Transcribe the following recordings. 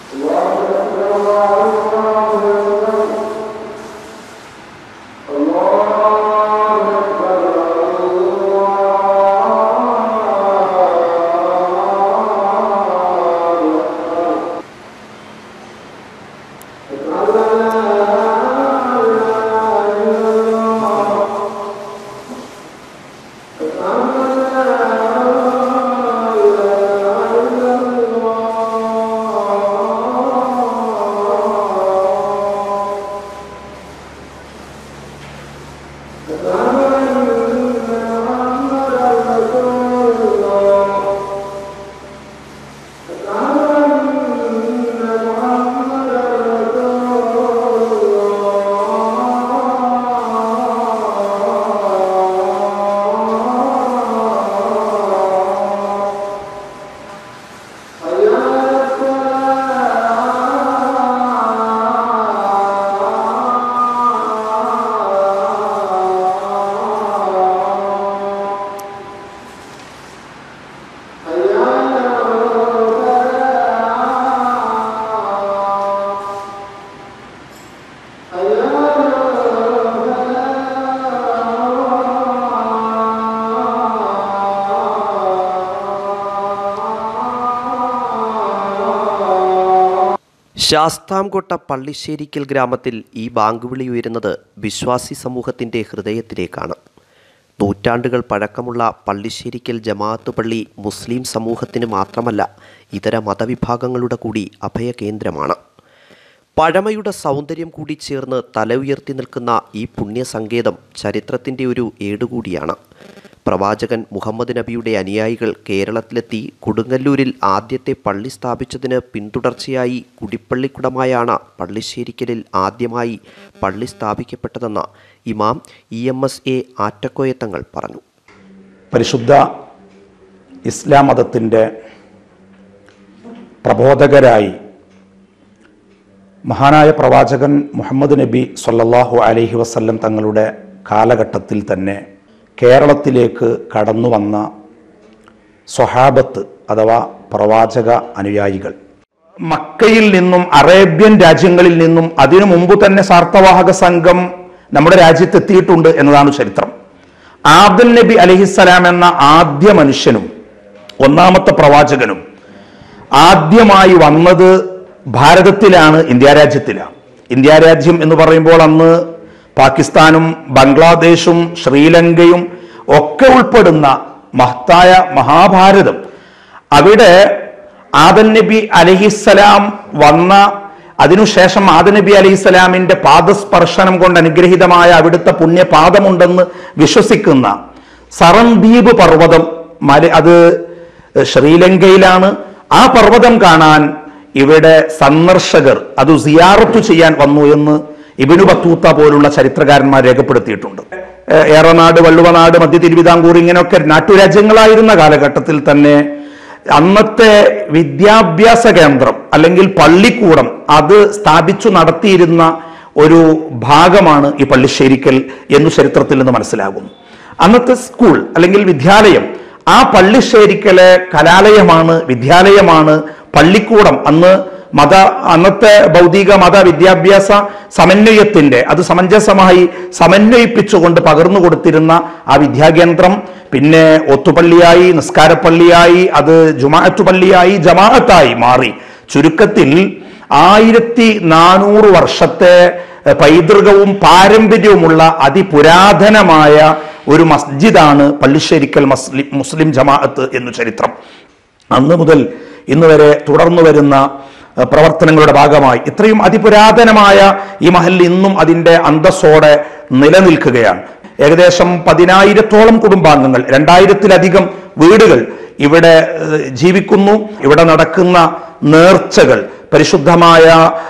ശാസ്താംകോട്ട പള്ളിശ്ശേരിക്കൽ ഗ്രാമത്തിൽ ഈ ബാങ്ക് വിളി ഉയരുന്നത് വിശ്വാസി സമൂഹത്തിൻ്റെ ഹൃദയത്തിലേക്കാണ് നൂറ്റാണ്ടുകൾ പഴക്കമുള്ള പള്ളിശ്ശേരിക്കൽ ജമാഅത്ത് പള്ളി മുസ്ലിം സമൂഹത്തിന് മാത്രമല്ല ഇതര മതവിഭാഗങ്ങളുടെ കൂടി അഭയകേന്ദ്രമാണ് പഴമയുടെ സൗന്ദര്യം കൂടി ചേർന്ന് തല ഉയർത്തി നിൽക്കുന്ന ഈ പുണ്യസങ്കേതം ചരിത്രത്തിൻ്റെ ഒരു ഏടുകൂടിയാണ് പ്രവാചകൻ മുഹമ്മദ് നബിയുടെ അനുയായികൾ കേരളത്തിലെത്തി കൊടുങ്ങല്ലൂരിൽ ആദ്യത്തെ പള്ളി സ്ഥാപിച്ചതിന് പിന്തുടർച്ചയായി കുടിപ്പള്ളിക്കുടമായാണ് പള്ളിശ്ശേരിക്കലിൽ ആദ്യമായി പള്ളി സ്ഥാപിക്കപ്പെട്ടതെന്ന് ഇമാം ഇ എം എസ് എ ആറ്റക്കോയത്തങ്ങൾ പറഞ്ഞു പരിശുദ്ധ ഇസ്ലാം മതത്തിൻ്റെ പ്രബോധകരായി മഹാനായ പ്രവാചകൻ മുഹമ്മദ് നബി സല്ലല്ലാഹു അലൈഹി വസല്ലം തങ്ങളുടെ കാലഘട്ടത്തിൽ തന്നെ കേരളത്തിലേക്ക് കടന്നു വന്ന സ്വഹാബത്ത് അഥവാ പ്രവാചക അനുയായികൾ മക്കയിൽ നിന്നും അറേബ്യൻ രാജ്യങ്ങളിൽ നിന്നും അതിനു മുമ്പ് തന്നെ സാർത്ഥവാഹക സംഘം നമ്മുടെ രാജ്യത്ത് എത്തിയിട്ടുണ്ട് എന്നതാണ് ചരിത്രം ആദൻ നബി അലഹിസ്സലാം എന്ന ആദ്യ മനുഷ്യനും ഒന്നാമത്തെ പ്രവാചകനും ആദ്യമായി വന്നത് ഭാരതത്തിലാണ് ഇന്ത്യ രാജ്യത്തിലാണ് ഇന്ത്യ രാജ്യം എന്ന് പറയുമ്പോൾ അന്ന് പാകിസ്ഥാനും ബംഗ്ലാദേശും ശ്രീലങ്കയും ഒക്കെ ഉൾപ്പെടുന്ന മഹത്തായ മഹാഭാരതം അവിടെ ആദൻ നബി അലഹിസ്സലാം വന്ന അതിനുശേഷം ആദ നബി അലൈഹിസ്സലാമിന്റെ പാദസ്പർശനം കൊണ്ട് അനുഗ്രഹീതമായ അവിടുത്തെ പുണ്യപാദമുണ്ടെന്ന് വിശ്വസിക്കുന്ന സറൻദ്വീപ് പർവ്വതം മല അത് ശ്രീലങ്കയിലാണ് ആ പർവ്വതം കാണാൻ ഇവിടെ സന്ദർശകർ അത് സിയാറത്ത് ചെയ്യാൻ വന്നു എന്ന് ഇബിനു ബത്തൂത്ത പോലുള്ള ചരിത്രകാരന്മാർ രേഖപ്പെടുത്തിയിട്ടുണ്ട് ഏഹ് ഏറനാട് വള്ളുവനാട് മധ്യ തിരുവിതാംകൂർ ഇങ്ങനെയൊക്കെ നാട്ടുരാജ്യങ്ങളായിരുന്ന കാലഘട്ടത്തിൽ തന്നെ അന്നത്തെ വിദ്യാഭ്യാസ കേന്ദ്രം അല്ലെങ്കിൽ പള്ളിക്കൂടം അത് സ്ഥാപിച്ചു നടത്തിയിരുന്ന ഒരു ഭാഗമാണ് ഈ പള്ളിശ്ശേരിക്കൽ എന്ന് ചരിത്രത്തിൽ നിന്ന് മനസ്സിലാകുന്നു അന്നത്തെ സ്കൂൾ അല്ലെങ്കിൽ വിദ്യാലയം ആ പള്ളിശ്ശേരിക്കലെ കലാലയമാണ് വിദ്യാലയമാണ് പള്ളിക്കൂടം അന്ന് മത അന്നത്തെ ഭൗതിക മത വിദ്യാഭ്യാസ സമന്വയത്തിന്റെ അത് സമഞ്ജസമായി സമന്വയിപ്പിച്ചുകൊണ്ട് പകർന്നു കൊടുത്തിരുന്ന ആ വിദ്യാകേന്ദ്രം പിന്നെ ഒത്തുപള്ളിയായി നിസ്കാരപ്പള്ളിയായി അത് ജുമാഅത്ത് പള്ളിയായി ജമാഅത്തായി മാറി ചുരുക്കത്തിൽ ആയിരത്തി നാനൂറ് വർഷത്തെ എഹ്, പൈതൃകവും പാരമ്പര്യവുമുള്ള അതിപുരാതനമായ ഒരു മസ്ജിദാണ് പള്ളിശ്ശേരിക്കൽ മസ്ലിം മുസ്ലിം ജമാഅത്ത് എന്നു ചരിത്രം അന്ന് മുതൽ ഇന്ന് വരെ തുടർന്നു വരുന്ന എഹ്, പ്രവർത്തനങ്ങളുടെ ഭാഗമായി ഇത്രയും അതിപുരാതനമായ ഈ മഹൽ ഇന്നും അതിന്റെ അന്തസ്സോടെ നിലനിൽക്കുകയാണ് ഏകദേശം പതിനായിരത്തോളം കുടുംബാംഗങ്ങൾ രണ്ടായിരത്തിലധികം വീടുകൾ ഇവിടെ ഏഹ്, ജീവിക്കുന്നു ഇവിടെ നടക്കുന്ന നേർച്ചകൾ പരിശുദ്ധമായ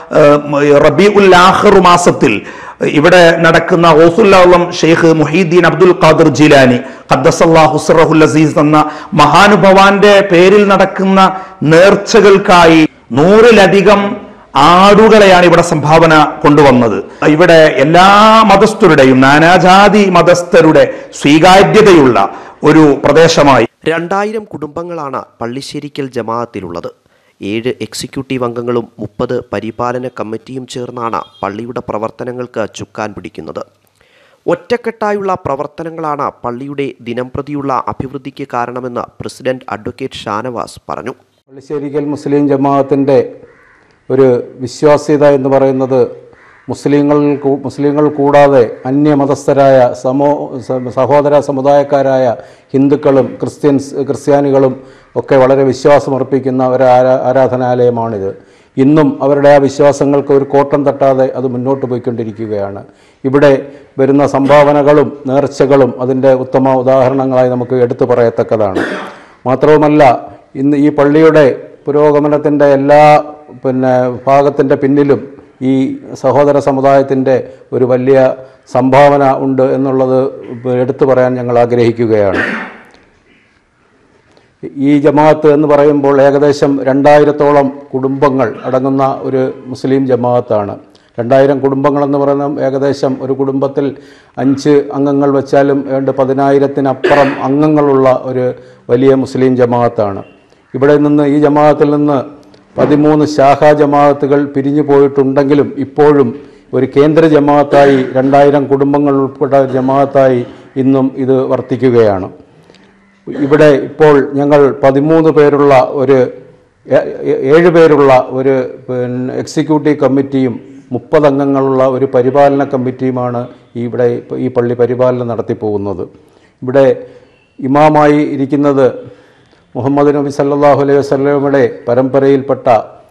റബി ഉൽ ആഹർ മാസത്തിൽ ഇവിടെ നടക്കുന്ന ഓസുല്ലാം ഷെയ്ഖ് മുഹീദ്ദീൻ അബ്ദുൽ ഖാദിർ ജിലാനി ഖദ്ദസല്ലാഹുസ്റഹുൽ അസീസ് എന്ന മഹാനുഭവാന്റെ പേരിൽ നടക്കുന്ന നേർച്ചകൾക്കായി നൂറിലധികം ആടുകളെയാണ് ഇവിടെ സംഭാവന കൊണ്ടുവന്നത് ഇവിടെ എല്ലാ മതസ്ഥരുടെയും നാനാജാതി മതസ്ഥരുടെ സ്വീകാര്യതയുള്ള ഒരു പ്രദേശമായി രണ്ടായിരം കുടുംബങ്ങളാണ് പള്ളിശ്ശേരിക്കൽ ജമാഅത്തിലുള്ളത് ഏഴ് എക്സിക്യൂട്ടീവ് അംഗങ്ങളും മുപ്പത് പരിപാലന കമ്മിറ്റിയും ചേർന്നാണ് പള്ളിയുടെ പ്രവർത്തനങ്ങൾക്ക് ചുക്കാൻ പിടിക്കുന്നത് ഒറ്റക്കെട്ടായുള്ള പ്രവർത്തനങ്ങളാണ് പള്ളിയുടെ ദിനംപ്രതിയുള്ള അഭിവൃദ്ധിക്ക് കാരണമെന്ന് പ്രസിഡന്റ് അഡ്വക്കേറ്റ് ഷാനവാസ് പറഞ്ഞു പള്ളിശ്ശേരിക്കൽ മുസ്ലിം ജമാഅത്തിൻ്റെ ഒരു വിശ്വാസ്യത എന്ന് പറയുന്നത് മുസ്ലിങ്ങൾ കൂ- മുസ്ലിങ്ങൾ കൂടാതെ അന്യമതസ്ഥരായ സമോ സ- സഹോദര സമുദായക്കാരായ ഹിന്ദുക്കളും ക്രിസ്ത്യൻസ് ക്രിസ്ത്യാനികളും ഒക്കെ വളരെ വിശ്വാസമർപ്പിക്കുന്ന ഒരു ആരാ ആരാധനാലയമാണിത് ഇന്നും അവരുടെ ആ വിശ്വാസങ്ങൾക്ക് ഒരു കോട്ടം തട്ടാതെ അത് മുന്നോട്ട് പോയിക്കൊണ്ടിരിക്കുകയാണ് ഇവിടെ വരുന്ന സംഭാവനകളും നേർച്ചകളും അതിൻ്റെ ഉത്തമ ഉദാഹരണങ്ങളായി നമുക്ക് എടുത്തു പറയത്തക്കതാണ് മാത്രവുമല്ല ഇന്ന് ഈ പള്ളിയുടെ പുരോഗമനത്തിൻ്റെ എല്ലാ പിന്നെ ഭാഗത്തിൻ്റെ പിന്നിലും ഈ സഹോദര സമുദായത്തിൻ്റെ ഒരു വലിയ സംഭാവന ഉണ്ട് എന്നുള്ളത് എടുത്തു പറയാൻ ഞങ്ങൾ ആഗ്രഹിക്കുകയാണ് ഈ ജമാഅത്ത് എന്ന് പറയുമ്പോൾ ഏകദേശം രണ്ടായിരത്തോളം കുടുംബങ്ങൾ അടങ്ങുന്ന ഒരു മുസ്ലിം ജമാഅത്താണ് രണ്ടായിരം കുടുംബങ്ങളെന്ന് പറയുന്ന ഏകദേശം ഒരു കുടുംബത്തിൽ അഞ്ച് അംഗങ്ങൾ വെച്ചാലും ഏണ്ട് പതിനായിരത്തിനപ്പുറം അംഗങ്ങളുള്ള ഒരു വലിയ മുസ്ലിം ജമാഅത്താണ് ഇവിടെ നിന്ന് ഈ ജമാഅത്തിൽ നിന്ന് പതിമൂന്ന് ശാഖാ ജമാഅത്തുകൾ പിരിഞ്ഞു പോയിട്ടുണ്ടെങ്കിലും ഇപ്പോഴും ഒരു കേന്ദ്ര ജമാഅത്തായി രണ്ടായിരം കുടുംബങ്ങൾ ഉൾപ്പെട്ട ജമാഅത്തായി ഇന്നും ഇത് വർത്തിക്കുകയാണ് ഇവിടെ ഇപ്പോൾ ഞങ്ങൾ പതിമൂന്ന് പേരുള്ള ഒരു ഏ- ഏ- ഏഴ് പേരുള്ള ഒരു പിന്നെ എക്സിക്യൂട്ടീവ് കമ്മിറ്റിയും മുപ്പത് അംഗങ്ങളുള്ള ഒരു പരിപാലന കമ്മിറ്റിയുമാണ് ഈ ഇവിടെ ഇപ്പ- ഈ പള്ളി പരിപാലനം നടത്തിപ്പോകുന്നത് ഇവിടെ ഇമാമായി ഇരിക്കുന്നത് മുഹമ്മദ് നബി സല്ലല്ലാഹു അലൈഹി വസല്ലമയുടെ പരമ്പരയിൽപ്പെട്ട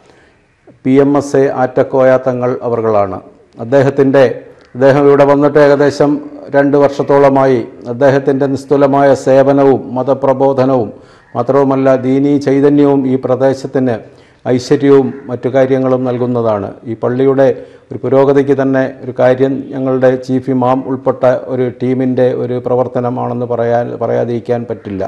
P M S A Attakoya Thangal അവർകളാണ് അദ്ദേഹത്തിൻ്റെ അദ്ദേഹം ഇവിടെ വന്നിട്ട് ഏകദേശം രണ്ട് വർഷത്തോളമായി അദ്ദേഹത്തിൻ്റെ നിസ്തുലമായ സേവനവും മതപ്രബോധനവും മാത്രവുമല്ല ദീനീ ചൈതന്യവും ഈ പ്രദേശത്തിന് ഐശ്വര്യവും മറ്റു കാര്യങ്ങളും നൽകുന്നതാണ് ഈ പള്ളിയുടെ ഒരു പുരോഗതിക്ക് തന്നെ ഒരു കാര്യം ഞങ്ങളുടെ ചീഫ് ഇമാം ഉൾപ്പെട്ട ഒരു ടീമിൻ്റെ ഒരു പ്രവർത്തനമാണെന്ന് പറയാൻ പറയാതിരിക്കാൻ പറ്റില്ല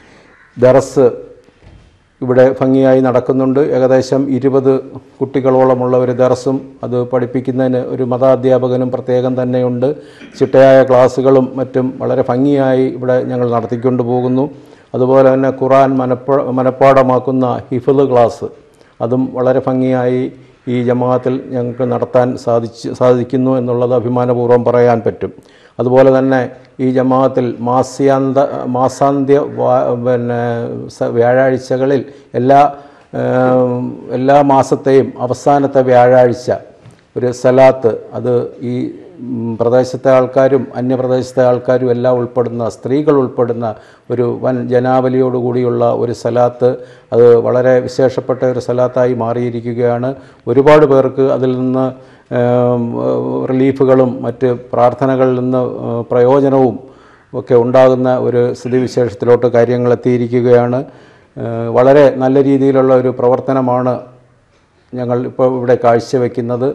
ദറസ് ഇവിടെ ഭംഗിയായി നടക്കുന്നുണ്ട് ഏകദേശം ഇരുപത് കുട്ടികളോളമുള്ള ഒരു ദർസും അത് പഠിപ്പിക്കുന്നതിന് ഒരു മതാധ്യാപകനും പ്രത്യേകം തന്നെയുണ്ട് ചിട്ടയായ ക്ലാസ്സുകളും മറ്റും വളരെ ഭംഗിയായി ഇവിടെ ഞങ്ങൾ നടത്തിക്കൊണ്ട് പോകുന്നു അതുപോലെ തന്നെ ഖുറാൻ മനപ്പ മനപ്പാടമാക്കുന്ന ഹിഫിള് ക്ലാസ് അതും വളരെ ഭംഗിയായി ഈ ജമാഅത്തിൽ ഞങ്ങൾക്ക് നടത്താൻ സാധിച്ച് സാധിക്കുന്നു എന്നുള്ളത് അഭിമാനപൂർവ്വം പറയാൻ പറ്റും അതുപോലെ തന്നെ ഈ ജമാഅത്തിൽ മാസ്യാന്ത മാസാന്ത്യ വാ- പിന്നെ സ- വ്യാഴാഴ്ചകളിൽ എല്ലാ ഏം, എല്ലാ മാസത്തെയും അവസാനത്തെ വ്യാഴാഴ്ച ഒരു സലാത്ത് അത് ഈ ഉം, പ്രദേശത്തെ ആൾക്കാരും അന്യപ്രദേശത്തെ ആൾക്കാരും എല്ലാം ഉൾപ്പെടുന്ന സ്ത്രീകൾ ഉൾപ്പെടുന്ന ഒരു വൻ ജനാവലിയോടുകൂടിയുള്ള ഒരു സലാത്ത് അത് വളരെ വിശേഷപ്പെട്ട ഒരു സലാത്തായി മാറിയിരിക്കുകയാണ് ഒരുപാട് പേർക്ക് അതിൽ നിന്ന് ഏം, റിലീഫുകളും മറ്റ് പ്രാർത്ഥനകളിൽ നിന്ന് ഏ, പ്രയോജനവും ഒക്കെ ഉണ്ടാകുന്ന ഒരു സ്ഥിതിവിശേഷത്തിലോട്ട് കാര്യങ്ങൾ എത്തിയിരിക്കുകയാണ് ഏ, വളരെ നല്ല രീതിയിലുള്ള ഒരു പ്രവർത്തനമാണ് ഞങ്ങൾ ഇപ്പോൾ ഇവിടെ കാഴ്ചവെക്കുന്നത്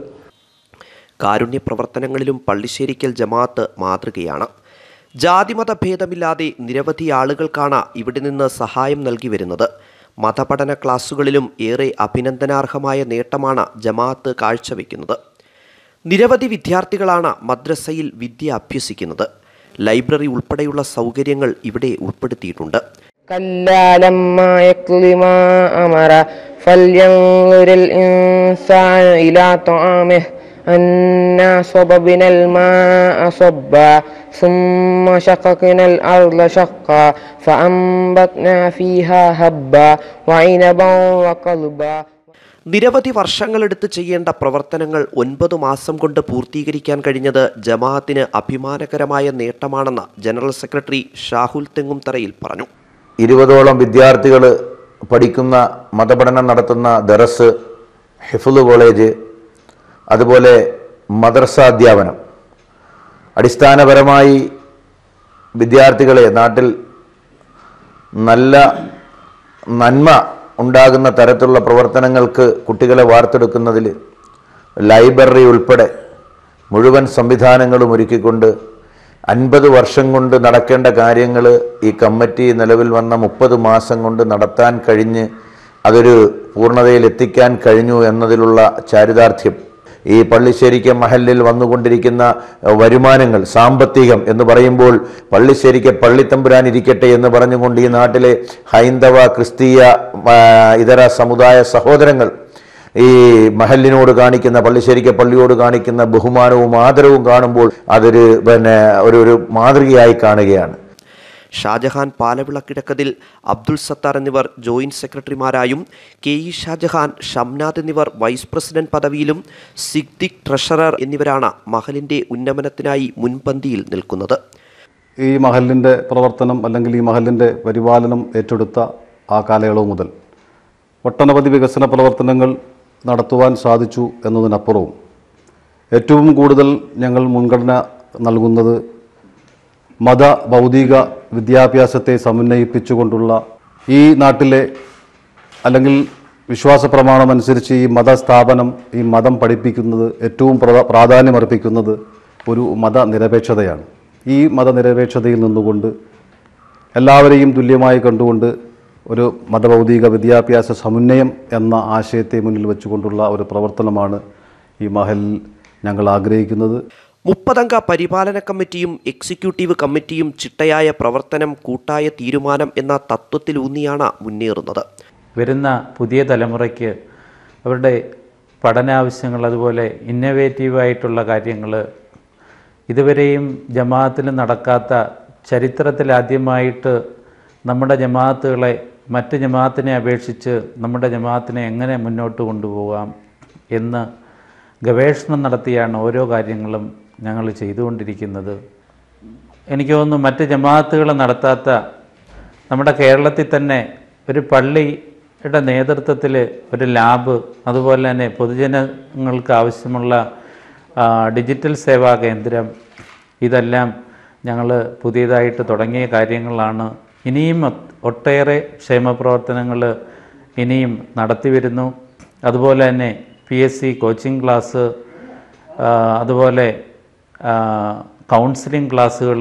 കാരുണ്യ പ്രവർത്തനങ്ങളിലും പള്ളിശ്ശേരിക്കൽ ജമാഅത്ത് മാതൃകയാണ് ജാതിമത ഭേദമില്ലാതെ നിരവധി ആളുകൾക്കാണ് ഇവിടെ നിന്ന് സഹായം നൽകി വരുന്നത് മതപഠന ക്ലാസുകളിലും ഏറെ അഭിനന്ദനാർഹമായ നേട്ടമാണ് ജമാഅത്ത് കാഴ്ചവെക്കുന്നത് നിരവധി വിദ്യാർത്ഥികളാണ് മദ്രസയിൽ വിദ്യ അഭ്യസിക്കുന്നത് ലൈബ്രറി ഉൾപ്പെടെയുള്ള സൗകര്യങ്ങൾ ഇവിടെ ഉൾപ്പെടുത്തിയിട്ടുണ്ട് كلا لما يقض ما أمر فلينظر الإنسان إلى طعامه أنا صببنا الماء صبا ثم شققنا الأرض شقا فأنبتنا فيها هبا وعنبا وقلبا നിരവധി വർഷങ്ങളെടുത്ത് ചെയ്യേണ്ട പ്രവർത്തനങ്ങൾ ഒൻപത് മാസം കൊണ്ട് പൂർത്തീകരിക്കാൻ കഴിഞ്ഞത് ജമാഅത്തിന് അഭിമാനകരമായ നേട്ടമാണെന്ന് ജനറൽ സെക്രട്ടറി ഷാഹുൽ തെങ്ങുംതറയിൽ പറഞ്ഞു ഇരുപതോളം വിദ്യാർത്ഥികൾ പഠിക്കുന്ന മതപഠനം നടത്തുന്ന ദറസ് ഹിഫുദ് കോളേജ് അതുപോലെ മദ്രസ അധ്യാപനം അടിസ്ഥാനപരമായി വിദ്യാർത്ഥികളെ നാട്ടിൽ നല്ല നന്മ ഉണ്ടാകുന്ന തരത്തിലുള്ള പ്രവർത്തനങ്ങൾക്ക് കുട്ടികളെ വാർത്തെടുക്കുന്നതിൽ ലൈബ്രറി ഉൾപ്പെടെ മുഴുവൻ സംവിധാനങ്ങളും ഒരുക്കിക്കൊണ്ട് അൻപത് വർഷം കൊണ്ട് നടക്കേണ്ട കാര്യങ്ങൾ ഈ കമ്മിറ്റി നിലവിൽ വന്ന മുപ്പത് മാസം കൊണ്ട് നടത്താൻ കഴിഞ്ഞ് അതൊരു പൂർണ്ണതയിൽ എത്തിക്കാൻ കഴിഞ്ഞു എന്നതിലുള്ള ചാരിതാർത്ഥ്യം ഈ പള്ളിശ്ശേരിക്ക് മഹലിൽ വന്നുകൊണ്ടിരിക്കുന്ന ഏഹ്, വരുമാനങ്ങൾ സാമ്പത്തികം എന്ന് പറയുമ്പോൾ പള്ളിശ്ശേരിക്ക് പള്ളിത്തമ്പുരാൻ ഇരിക്കട്ടെ എന്ന് പറഞ്ഞുകൊണ്ട് ഈ നാട്ടിലെ ഹൈന്ദവ ക്രിസ്തീയ ആ, ഇതര സമുദായ സഹോദരങ്ങൾ ഈ മഹലിനോട് കാണിക്കുന്ന പള്ളിശ്ശേരിക്ക് പള്ളിയോട് കാണിക്കുന്ന ബഹുമാനവും ആദരവും കാണുമ്പോൾ അതൊരു പിന്നെ ഒരു ഒരു മാതൃകയായി കാണുകയാണ് ഷാജഹാൻ പാലവിളക്കിടക്കതിൽ അബ്ദുൾ സത്താർ എന്നിവർ ജോയിന്റ് സെക്രട്ടറിമാരായും കെ ഇ ഷാജഹാൻ ഷംനാഥ് എന്നിവർ വൈസ് പ്രസിഡന്റ് പദവിയിലും സിദ്ദിഖ് ട്രഷറർ എന്നിവരാണ് മഹലിന്റെ ഉന്നമനത്തിനായി മുൻപന്തിയിൽ നിൽക്കുന്നത് ഈ മഹലിൻ്റെ പ്രവർത്തനം അല്ലെങ്കിൽ ഈ മഹലിൻ്റെ പരിപാലനം ഏറ്റെടുത്ത ആ കാലയളവ് മുതൽ ഒട്ടനവധി വികസന പ്രവർത്തനങ്ങൾ നടത്തുവാൻ സാധിച്ചു എന്നതിനപ്പുറവും ഏറ്റവും കൂടുതൽ ഞങ്ങൾ മുൻഗണന നൽകുന്നത് മത ഭൗതിക വിദ്യാഭ്യാസത്തെ സമന്വയിപ്പിച്ചുകൊണ്ടുള്ള ഈ നാട്ടിലെ അല്ലെങ്കിൽ വിശ്വാസ പ്രമാണം അനുസരിച്ച് ഈ മതസ്ഥാപനം ഈ മതം പഠിപ്പിക്കുന്നത് ഏറ്റവും പ്രധാ- പ്രാധാന്യമർപ്പിക്കുന്നത് ഒരു മതനിരപേക്ഷതയാണ് ഈ മതനിരപേക്ഷതയിൽ നിന്നുകൊണ്ട് എല്ലാവരെയും തുല്യമായി കണ്ടുകൊണ്ട് ഒരു മതഭൗതിക വിദ്യാഭ്യാസ സമന്വയം എന്ന ആശയത്തെ മുന്നിൽ വെച്ചുകൊണ്ടുള്ള ഒരു പ്രവർത്തനമാണ് ഈ മഹലിൽ ഞങ്ങൾ ആഗ്രഹിക്കുന്നത് മുപ്പതംഗ പരിപാലന കമ്മിറ്റിയും എക്സിക്യൂട്ടീവ് കമ്മിറ്റിയും ചിട്ടയായ പ്രവർത്തനം കൂട്ടായ തീരുമാനം എന്ന തത്വത്തിലൂന്നിയാണ് മുന്നേറുന്നത് വരുന്ന പുതിയ തലമുറയ്ക്ക് അവരുടെ പഠനാവശ്യങ്ങൾ അതുപോലെ ഇന്നവേറ്റീവായിട്ടുള്ള കാര്യങ്ങൾ ഇതുവരെയും ജമാഅത്തിൽ നടക്കാത്ത ചരിത്രത്തിൽ ആദ്യമായിട്ട് നമ്മുടെ ജമാഅത്തുകളെ മറ്റ് ജമാഅത്തിനെ അപേക്ഷിച്ച് നമ്മുടെ ജമാഅത്തിനെ എങ്ങനെ മുന്നോട്ട് കൊണ്ടുപോകാം എന്ന് ഗവേഷണം നടത്തിയാണ് ഓരോ കാര്യങ്ങളും ഞങ്ങൾ ചെയ്തുകൊണ്ടിരിക്കുന്നത് എനിക്ക് തോന്നുന്നു മറ്റ് ജമാഅത്തുകൾ നടത്താത്ത നമ്മുടെ കേരളത്തിൽ തന്നെ ഒരു പള്ളിയുടെ നേതൃത്വത്തിൽ ഒരു ലാബ് അതുപോലെ തന്നെ പൊതുജനങ്ങൾക്ക് ആവശ്യമുള്ള ആ, ഡിജിറ്റൽ സേവാ കേന്ദ്രം ഇതെല്ലാം ഞങ്ങൾ പുതിയതായിട്ട് തുടങ്ങിയ കാര്യങ്ങളാണ് ഇനിയും ഒ- ഒട്ടേറെ ക്ഷേമപ്രവർത്തനങ്ങൾ ഇനിയും നടത്തി വരുന്നു അതുപോലെ തന്നെ P S C coaching class ആ, അതുപോലെ കൗൺസിലിംഗ് ക്ലാസ്സുകൾ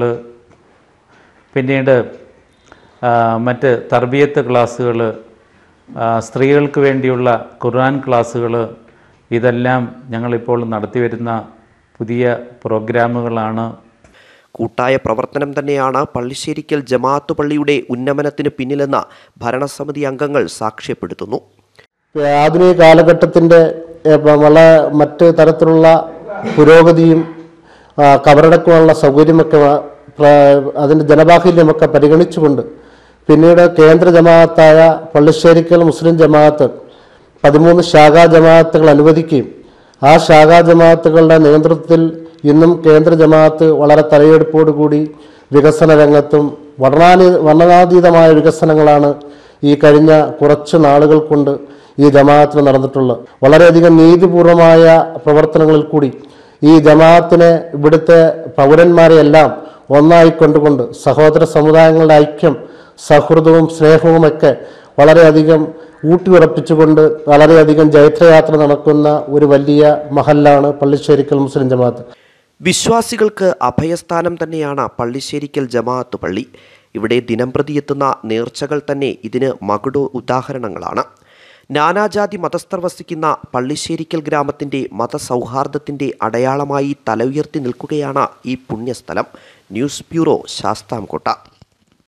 പിന്നീട് ആ, മറ്റ് തർബിയത്ത് ക്ലാസ്സുകൾ സ്ത്രീകൾക്ക് വേണ്ടിയുള്ള ഖുർആൻ ക്ലാസ്സുകൾ ഇതെല്ലാം ഞങ്ങളിപ്പോൾ നടത്തിവരുന്ന പുതിയ പ്രോഗ്രാമുകളാണ് കൂട്ടായ പ്രവർത്തനം തന്നെയാണ് പള്ളിശ്ശേരിക്കൽ ജമാഅത്ത് പള്ളിയുടെ ഉന്നമനത്തിന് പിന്നിലെന്ന് ഭരണസമിതി അംഗങ്ങൾ സാക്ഷ്യപ്പെടുത്തുന്നു ആധുനിക കാലഘട്ടത്തിൻ്റെ വളരെ മറ്റ് തരത്തിലുള്ള പുരോഗതിയും ആ, കബറടക്കമുള്ള സൗകര്യമൊക്കെ വ- പ്ര- അതിൻ്റെ ജനബാഹുല്യമൊക്കെ പരിഗണിച്ചുകൊണ്ട് പിന്നീട് കേന്ദ്ര ജമാഅത്തായ പള്ളിശ്ശേരിക്കൽ മുസ്ലിം ജമാഅത്ത് പതിമൂന്ന് ശാഖാ ജമാഅത്തുകൾ അനുവദിക്കുകയും ആ ശാഖാ ജമാഅത്തുകളുടെ നേതൃത്വത്തിൽ ഇന്നും കേന്ദ്ര ജമാഅത്ത് വളരെ തലയെടുപ്പോടുകൂടി വികസന രംഗത്തും വർണ്ണാനി വർണ്ണനാതീതമായ വികസനങ്ങളാണ് ഈ കഴിഞ്ഞ കുറച്ച് നാളുകൾ കൊണ്ട് ഈ ജമാഅത്തിന് നടന്നിട്ടുള്ളത് വളരെയധികം നീതിപൂർവമായ പ്രവർത്തനങ്ങളിൽ കൂടി ഈ ജമാഅത്തിനെ ഇവിടുത്തെ പൗരന്മാരെയെല്ലാം ഒന്നായി കൊണ്ടുകൊണ്ട് സഹോദര സമുദായങ്ങളുടെ ഐക്യം സൗഹൃദവും സ്നേഹവുമൊക്കെ വളരെയധികം ഊട്ടിയുറപ്പിച്ചുകൊണ്ട് വളരെയധികം ജൈത്രയാത്ര നടക്കുന്ന ഒരു വലിയ മഹല്ലാണ് പള്ളിശ്ശേരിക്കൽ മുസ്ലിം ജമാഅത്ത് വിശ്വാസികൾക്ക് അഭയസ്ഥാനം തന്നെയാണ് പള്ളിശ്ശേരിക്കൽ ജമാഅത്ത് പള്ളി ഇവിടെ ദിനംപ്രതി എത്തുന്ന നേർച്ചകൾ തന്നെ ഇതിന് മകുടോ ഉദാഹരണങ്ങളാണ് നാനാജാതി മതസ്ഥർ വസിക്കുന്ന പള്ളിശ്ശേരിക്കൽ ഗ്രാമത്തിൻ്റെ മതസൗഹാർദ്ദത്തിൻ്റെ അടയാളമായി തല ഉയർത്തി നിൽക്കുകയാണ് ഈ പുണ്യസ്ഥലം ന്യൂസ് ബ്യൂറോ ശാസ്താംകോട്ട